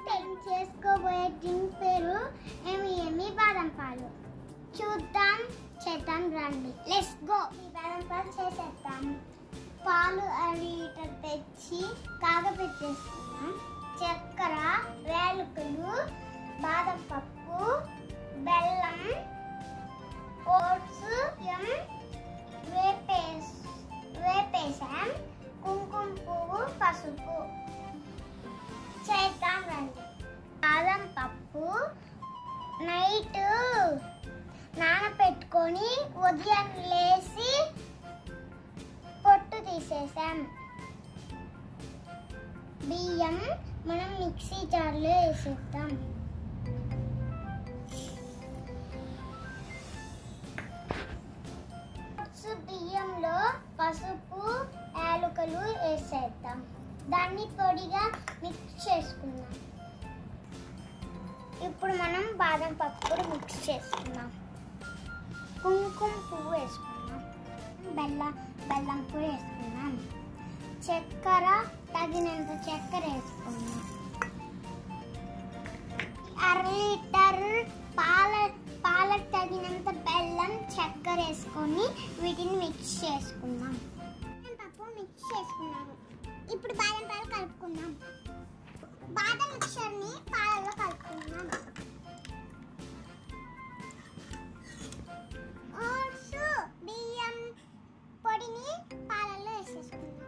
time చేసుకోబోయే drink పేరు ఏమి ఏమి బాదం పాలు చూద్దాం చేద్దాం రండి లెట్స్ గో ఈ బాదం పాలు చేసేద్దాం పాలు అర లీటర్ తెచ్చి కాగపెట్టేసుకున్నాం చక్కెర వేలుకలు బాదం పప్పు బెల్లం ఓట్స్ ఎం వేపేస్ వేపేసాం కుంకుమ పువ్వు పసుపు చేద్దాం రండి బాదం పప్పు నైట్ నానబెట్టుకొని ఉదయం లేసి పొట్టు తీసేసాం బియ్యం మనం మిక్సీ జార్లో వేసేద్దాం ఓట్స్ బియ్యంలో పసుపు యాలకులు వేసేద్దాం దాన్ని పొడిగా మిక్స్ చేసుకుందాం ఇప్పుడు మనం బాదం పప్పు కూడా మిక్స్ చేసుకుందాం కుంకుమ పువ్వు వేసుకుందాం బెల్లం బెల్లం కూడా వేసుకుందాం చక్కెర తగినంత చక్కెర వేసుకుందాం అర లీటర్ పాల పాలకు తగినంత బెల్లం చక్కెర వేసుకొని వీటిని మిక్స్ చేసుకుందాం పప్పు మిక్స్ చేసుకున్నాము ఇప్పుడు బాదం పాలు కలుపుకుందాం బాదం మిక్చర్ని పాలలో కలుపుకుందాం ఓట్స్ బియ్యం పొడిని పాలల్లో వేసేసుకుందాం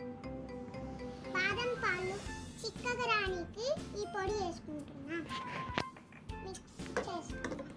బాదం పాలు చిక్కగా రానికి ఈ పొడి వేసుకుంటున్నాం మిక్స్ చేసుకుందాం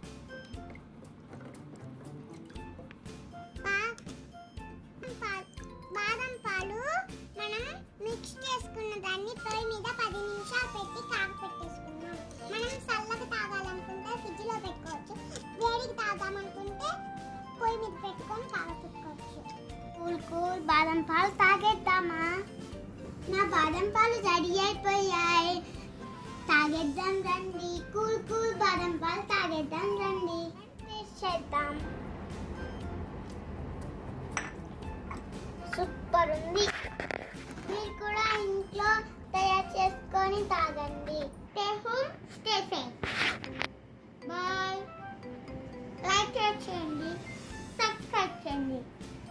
బా- పా- బాదం పాలు మనం మిక్స్ చేసుకున్న దాన్ని పొయ్యి మీద పది నిమిషాలు పెట్టి కాగపెట్టేసుకున్నాం మనం చల్లగా తాగాలనుకుంటే ఫ్రిడ్జ్ లో పెట్టుకోవచ్చు వేడికి తాగామనుకుంటే పొయ్యి మీద పెట్టుకొని కాగపెట్టుకోవచ్చు కూల్ కూల్ బాదం పాలు తాగేద్దామా నా బాదం పాలు రెడీ అయిపోయాయి తాగేద్దాం రండి కూల్ కూల్ బాదం పాలు తాగేద్దాం రండి టేస్ట్ చేద్దాం సూపర్ ఉంది మీరు కూడా ఇంట్లో తయారు చేసుకొని తాగండి stay home stay safe bye like చేయండి సబ్స్క్రైబ్ చేయండి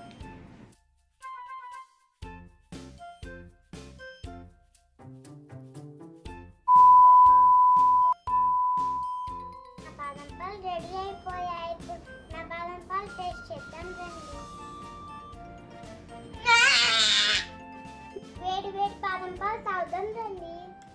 నా బాదం పాలు రెడీ అయిపోయాయి ఇప్పుడు నా బాదం పాలు టేస్ట్ చేద్దాం రండి వేడి వేడి బాదం పాలు తాగుదాం రండి